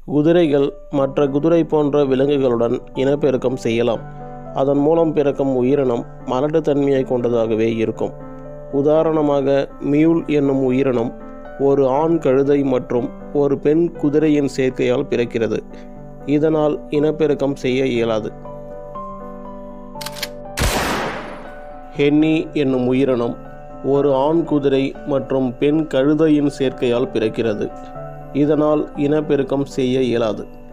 குதிரைகள் மற்ற குதிரை போன்ற விலங்குகளுடன் இனப்பெருக்கம் செய்யலாம் அதன் மூலம் பிறக்கும் உயிரினம் மலட்டுத்தன்மையை கொண்டதாகவே இருக்கும் உதாரணமாக மியூல் என்னும் உயிரினம் ஒரு ஆண் கழுதை மற்றும் ஒரு பெண் குதிரையின் சேர்க்கையால் பிறக்கிறது இதனால் இனப்பெருக்கம் செய்ய இயலாது ஹென்னி என்னும் உயிரினம் ஒரு ஆண் குதிரை மற்றும் பெண் கழுதையின் சேர்க்கையால் பிறக்கிறது இதனால் இனப்பெருக்கம் செய்ய இயலாது